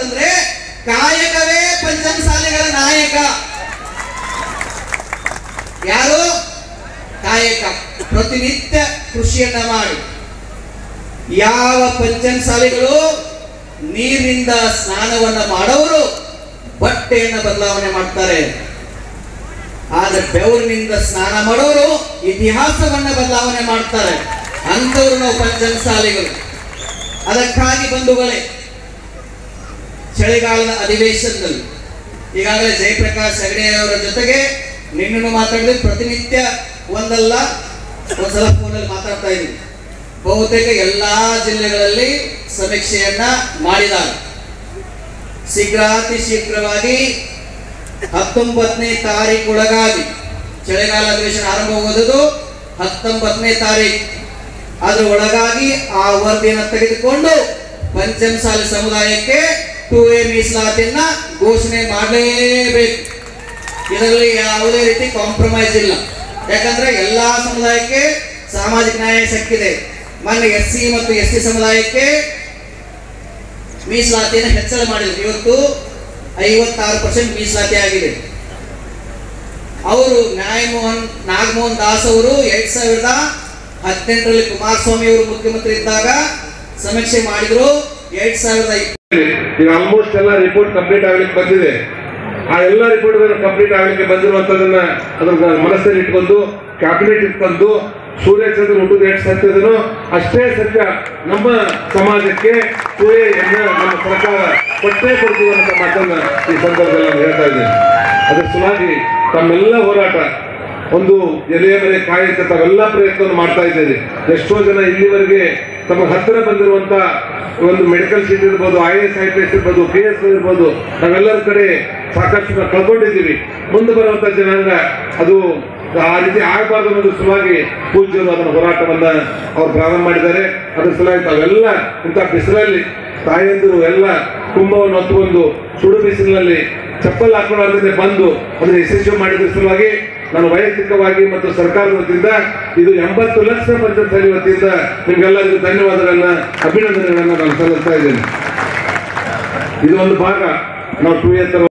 ಅಂತಂದ್ರೆ ಕಾಯಕವೇ ಪಂಚಮಸಾಲಿಗಳ ನಾಯಕ ಯಾರು ಕಾಯಕ ಪ್ರತಿನಿತ್ಯ ಕೃಷಿಯನ್ನ ಮಾಡಿ ಯಾವ ಪಂಚಮಸಾಲಿಗಳು ನೀರಿನಿಂದ ಸ್ನಾನವನ್ನ ಮಾಡೋರು ಬಟ್ಟೆಯನ್ನ ಬದಲಾವಣೆ ಮಾಡ್ತಾರೆ ಆದ್ರೆ ಬೆವರಿನಿಂದ ಸ್ನಾನ ಮಾಡೋರು ಇತಿಹಾಸವನ್ನ ಬದಲಾವಣೆ ಮಾಡ್ತಾರೆ ಅಂಥವ್ರು ನಾವು ಪಂಚಮಸಾಲಿಗಳು ಅದಕ್ಕಾಗಿ ಬಂಧುಗಳೇ ಚಳಿಗಾಲದ ಅಧಿವೇಶನದಲ್ಲಿ ಈಗಾಗಲೇ ಜಯಪ್ರಕಾಶ್ ಹೆಗಡೆ ಅವರ ಜೊತೆಗೆ ನಿನ್ನನ್ನು ಮಾತಾಡಿದ್ರೆ ಪ್ರತಿನಿತ್ಯ ಒಂದಲ್ಲ ಒಂದ್ಸಲ ಫೋನಲ್ಲಿ ಮಾತಾಡ್ತಾ ಇದ್ವಿ ಬಹುತೇಕ ಎಲ್ಲಾ ಜಿಲ್ಲೆಗಳಲ್ಲಿ ಸಮೀಕ್ಷೆಯನ್ನ ಮಾಡಿದ್ದಾರೆ ಶೀಘ್ರಾತಿ ಶೀಘ್ರವಾಗಿ ಹತ್ತೊಂಬತ್ತನೇ ತಾರೀಕು ಒಳಗಾಗಿ ಚಳಿಗಾಲ ಅಧಿವೇಶನ ಆರಂಭವಾಗುವುದು ಹತ್ತೊಂಬತ್ತನೇ ತಾರೀಕು ಅದ್ರ ಒಳಗಾಗಿ ಆ ವರದಿಯನ್ನು ತೆಗೆದುಕೊಂಡು ಪಂಚಮಸಾಲಿ ಸಮುದಾಯಕ್ಕೆ ಟೂ ಎ ಮೀಸಲಾತಿಯನ್ನ ಘೋಷಣೆ ಮಾಡಲೇಬೇಕು ಇದರಲ್ಲಿ ಯಾವುದೇ ರೀತಿ ಕಾಂಪ್ರಮೈಸ್ ಇಲ್ಲ ಯಾಕಂದ್ರೆ ಎಲ್ಲಾ ಸಮುದಾಯಕ್ಕೆ ಸಾಮಾಜಿಕ ನ್ಯಾಯ ಸಿಕ್ಕಿದೆ ಮೊನ್ನೆ ಎಸ್ ಸಿ ಮತ್ತು ಎಸ್ ಟಿ ಸಮುದಾಯಕ್ಕೆ ಮೀಸಲಾತಿಯನ್ನು ಹೆಚ್ಚಳ ಮಾಡಿದ್ರು ಇವತ್ತು ಐವತ್ತಾರು ಪರ್ಸೆಂಟ್ ಮೀಸಲಾತಿ ಆಗಿದೆ ಅವರು ನ್ಯಾಯಮೋಹನ್ ನಾಗಮೋಹನ್ ದಾಸ್ ಅವರು ಎರಡ್ ಸಾವಿರದ ಹದಿನೆಂಟರಲ್ಲಿ ಕುಮಾರಸ್ವಾಮಿ ಅವರು ಮುಖ್ಯಮಂತ್ರಿ ಇದ್ದಾಗ ಸಮೀಕ್ಷೆ ಮಾಡಿದ್ರು ಎರಡ್ ಸಾವಿರದ ಈಗ ಆಲ್ಮೋಸ್ಟ್ ಎಲ್ಲ ರಿಪೋರ್ಟ್ ಕಂಪ್ಲೀಟ್ ಆಗ್ಲಿಕ್ಕೆ ಬಂದಿದೆ ಆ ಎಲ್ಲ ರಿಪೋರ್ಟ್ ಕಂಪ್ಲೀಟ್ ಆಗ್ಲಿಕ್ಕೆ ಬಂದಿರುವಂತದನ್ನ ಅದ್ರ ಮನಸ್ಸಲ್ಲಿ ಇಟ್ಕೊಂಡು ಕ್ಯಾಬಿನೆಟ್ ಇಟ್ಕೊಂಡು ಸೂರ್ಯಚಂದ್ರ ಹುಟ್ಟುದು ಎಷ್ಟು ಸತ್ಯದನೋ ಅಷ್ಟೇ ಸತ್ಯ ನಮ್ಮ ಸಮಾಜಕ್ಕೆ ಸೂರ್ಯನ ನಮ್ಮ ಸರ್ಕಾರ ಕೊಟ್ಟೇ ಕೊಡ್ತೀವಿ ಅನ್ನೋ ಮಾತನ್ನ ಈ ಸಂದರ್ಭದಲ್ಲಿ ನಾನು ಹೇಳ್ತಾ ಇದ್ದೇನೆ ಅದ್ರ ಸಲುವಾಗಿ ತಮ್ಮೆಲ್ಲ ಹೋರಾಟ ಒಂದು ಎಲೆಯ ಮೇಲೆ ಕಾಯುತ್ತೆ ತಾವೆಲ್ಲ ಪ್ರಯತ್ನವನ್ನು ಮಾಡ್ತಾ ಇದ್ದೀರಿ ಎಷ್ಟೋ ಜನ ಇಲ್ಲಿವರೆಗೆ ತಮ್ಮ ಹತ್ತಿರ ಬಂದಿರುವಂತ ಒಂದು ಮೆಡಿಕಲ್ ಸೀಟ್ ಇರ್ಬೋದು I S I P S ಇರ್ಬೋದು ಪಿ ಎಸ್ ಇರ್ಬೋದು ನಾವೆಲ್ಲರ ಕಡೆ ಸಾಕಷ್ಟು ನಾವು ಕಳ್ಕೊಂಡಿದ್ದೀವಿ ಮುಂದೆ ಬರುವಂತ ಜನಾಂಗ ಅದು ಆ ರೀತಿ ಆಗಬಾರ್ದು ಅನ್ನೋದ್ರ ಸಲುವಾಗಿ ಪೂಜ್ಯರು ಅದನ್ನ ಹೋರಾಟವನ್ನ ಅವ್ರು ಪ್ರಾರಂಭ ಮಾಡಿದ್ದಾರೆ ಅದ್ರ ಸಲುವಾಗಿ ತಾವೆಲ್ಲ ಇಂಥ ಬಿಸಿಲಲ್ಲಿ ತಾಯಂದಿರು ಎಲ್ಲ ಕುಂಭವನ್ನು ಹೊತ್ತುಕೊಂಡು ಸುಡು ಬಿಸಿಲಿನಲ್ಲಿ ಚಪ್ಪಲ್ ಹಾಕೊಳ್ಳೋದ್ರಿಂದ ಬಂದು ಅದನ್ನ ಯಶಸ್ವಿ ಮಾಡಿದ್ರ ಸಲುವಾಗಿ ನಾನು ವೈಯಕ್ತಿಕವಾಗಿ ಮತ್ತು ಸರ್ಕಾರದ ವತಿಯಿಂದ ಇದು ಎಂಬತ್ತು ಲಕ್ಷ ಪಂಚಾಯತ್ ವತಿಯಿಂದ ನಿಮ್ಗೆಲ್ಲರಿಗೂ ಧನ್ಯವಾದಗಳನ್ನ ಅಭಿನಂದನೆಗಳನ್ನ ನಾನು ಸಲ್ಲಿಸ್ತಾ ಇದ್ದೇನೆ ಇದು ಒಂದು ಭಾಗ ನಾವು ಟೂ ಇಯರ್